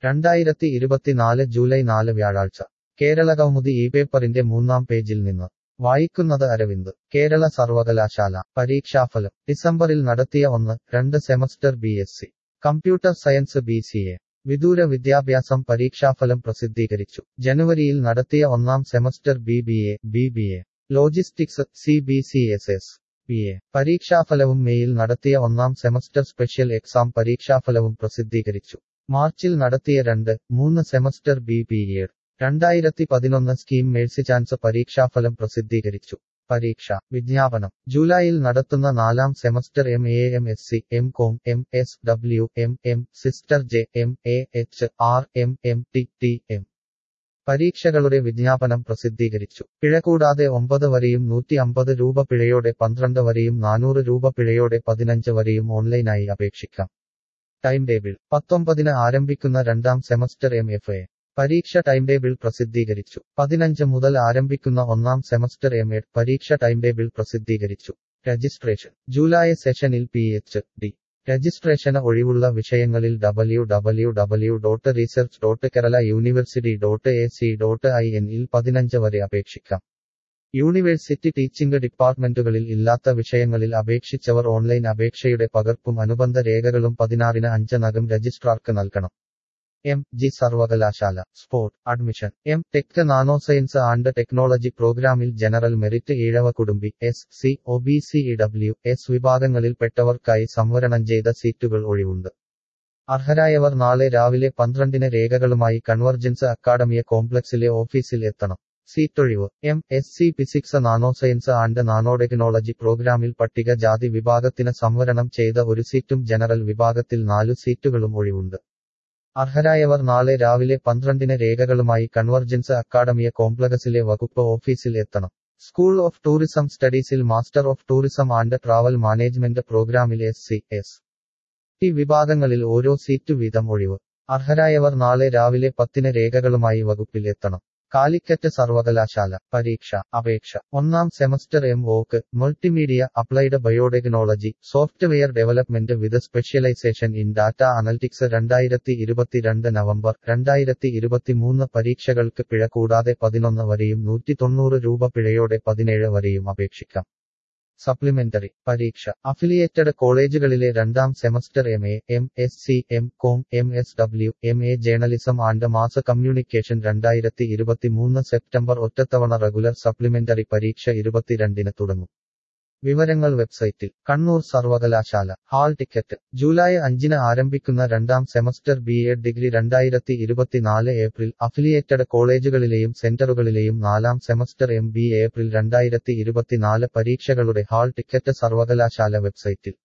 രണ്ടായിരത്തി ഇരുപത്തിനാല് ജൂലൈ നാല് വ്യാഴാഴ്ച കേരള കൗമുദി ഈ പേപ്പറിന്റെ മൂന്നാം പേജിൽ നിന്ന് വായിക്കുന്നത് അരവിന്ദ് കേരള സർവകലാശാല പരീക്ഷാഫലം ഡിസംബറിൽ നടത്തിയ ഒന്ന് രണ്ട് semester B S C computer science B C A വിദൂര വിദ്യാഭ്യാസം പരീക്ഷാഫലം പ്രസിദ്ധീകരിച്ചു ജനുവരിയിൽ നടത്തിയ ഒന്നാം semester B B A B B A logistics C B C S S B A പരീക്ഷാഫലവും മെയിൽ നടത്തിയ ഒന്നാം സെമസ്റ്റർ സ്പെഷ്യൽ എക്സാം പരീക്ഷാഫലവും പ്രസിദ്ധീകരിച്ചു മാർച്ചിൽ നടത്തിയ രണ്ട് മൂന്ന് സെമസ്റ്റർ ബി ബി എ രണ്ടായിരത്തി പതിനൊന്ന് സ്കീം മേഴ്സിചാൻസ് പരീക്ഷാഫലം പ്രസിദ്ധീകരിച്ചു പരീക്ഷ വിജ്ഞാപനം ജൂലൈയിൽ നടത്തുന്ന നാലാം semester M A M S C M com M S W M M sister J M A H R M M T T M പരീക്ഷകളുടെ വിജ്ഞാപനം പ്രസിദ്ധീകരിച്ചു പിഴ കൂടാതെ ഒമ്പത് വരെയും നൂറ്റി അമ്പത് രൂപ പിഴയോടെ പന്ത്രണ്ട് വരെയും നാനൂറ് രൂപ പിഴയോടെ പതിനഞ്ച് വരെയും ഓൺലൈനായി അപേക്ഷിക്കാം ടൈം ടേബിൾ പത്തൊമ്പതിന് ആരംഭിക്കുന്ന രണ്ടാം സെമസ്റ്റർ എം എഫ് എ പരീക്ഷ ടൈം ടേബിൾ പ്രസിദ്ധീകരിച്ചു പതിനഞ്ച് മുതൽ ആരംഭിക്കുന്ന ഒന്നാം സെമസ്റ്റർ എം എഡ് പരീക്ഷ ടൈം ടേബിൾ പ്രസിദ്ധീകരിച്ചു രജിസ്ട്രേഷൻ ജൂലൈ സെഷനിൽ പി എച്ച് ഡി രജിസ്ട്രേഷന് ഒഴിവുള്ള വിഷയങ്ങളിൽ W W W dot research dot Kerala university dot A C dot I N ഇൽ പതിനഞ്ച് വരെ അപേക്ഷിക്കാം യൂണിവേഴ്സിറ്റി ടീച്ചിംഗ് ഡിപ്പാർട്ട്മെന്റുകളിൽ ഇല്ലാത്ത വിഷയങ്ങളിൽ അപേക്ഷിച്ചവർ ഓൺലൈൻ അപേക്ഷയുടെ പകർപ്പും അനുബന്ധ രേഖകളും പതിനാറിന് അഞ്ചിനകം രജിസ്ട്രാർക്ക് നൽകണം എം ജി സർവകലാശാല sport admission M tech nano science and technology പ്രോഗ്രാമിൽ ജനറൽ മെറിറ്റ് ഈഴവ കുടുംബി S C O B C E W S വിഭാഗങ്ങളിൽപ്പെട്ടവർക്കായി സംവരണം ചെയ്ത സീറ്റുകൾ ഒഴിവുണ്ട് അർഹരായവർ നാളെ രാവിലെ പന്ത്രണ്ടിന് രേഖകളുമായി കൺവർജൻസ് അക്കാഡമിയ കോംപ്ലക്സിലെ ഓഫീസിൽ എത്തണം സീറ്റൊഴിവ് M S C physics nano science and nano technology പ്രോഗ്രാമിൽ പട്ടിക ജാതി വിഭാഗത്തിന് സംവരണം ചെയ്ത ഒരു സീറ്റും ജനറൽ വിഭാഗത്തിൽ നാലു സീറ്റുകളും ഒഴിവുണ്ട് അർഹരായവർ നാളെ രാവിലെ പന്ത്രണ്ടിന് രേഖകളുമായി കൺവർജൻസ് അക്കാഡമിയ കോംപ്ലക്സിലെ വകുപ്പ് ഓഫീസിൽ എത്തണം സ്കൂൾ ഓഫ് ടൂറിസം സ്റ്റഡീസിൽ master of tourism and travel management പ്രോഗ്രാമിൽ എസ് സി എസ് ടി വിഭാഗങ്ങളിൽ ഓരോ സീറ്റ് വീതം ഒഴിവ് അർഹരായവർ നാളെ രാവിലെ പത്തിന് രേഖകളുമായി വകുപ്പിൽ എത്തണം കാലിക്കറ്റ് സർവകലാശാല പരീക്ഷ അപേക്ഷ ഒന്നാം semester M voc multimedia applied biotechnology software development with specialization in data analytics രണ്ടായിരത്തി ഇരുപത്തിരണ്ട് നവംബർ രണ്ടായിരത്തി ഇരുപത്തിമൂന്ന് പരീക്ഷകൾക്ക് പിഴ കൂടാതെ പതിനൊന്ന് വരെയും നൂറ്റി തൊണ്ണൂറ് രൂപ പിഴയോടെ പതിനേഴ് വരെയും അപേക്ഷിക്കാം സപ്ലിമെന്ററി പരീക്ഷ അഫിലിയേറ്റഡ് കോളേജുകളിലെ രണ്ടാം semester M A M S C M com M S W M A journalism and mass communication രണ്ടായിരത്തി ഇരുപത്തിമൂന്ന് സെപ്റ്റംബർ ഒറ്റത്തവണ റെഗുലർ സപ്ലിമെന്ററി പരീക്ഷ ഇരുപത്തിരണ്ടിന് തുടങ്ങും വിവരങ്ങൾ വെബ്സൈറ്റിൽ കണ്ണൂർ സർവകലാശാല ഹാൾ ടിക്കറ്റ് ജൂലൈ അഞ്ചിന് ആരംഭിക്കുന്ന രണ്ടാം സെമസ്റ്റർ ബി എഡ് ഡിഗ്രി രണ്ടായിരത്തി ഇരുപത്തിനാല് ഏപ്രിൽ അഫിലിയേറ്റഡ് കോളേജുകളിലെയും സെന്ററുകളിലെയും നാലാം സെമസ്റ്റർ എം ബി ഏപ്രിൽ രണ്ടായിരത്തി ഇരുപത്തിനാല് പരീക്ഷകളുടെ ഹാൾ ടിക്കറ്റ് സർവകലാശാല വെബ്സൈറ്റിൽ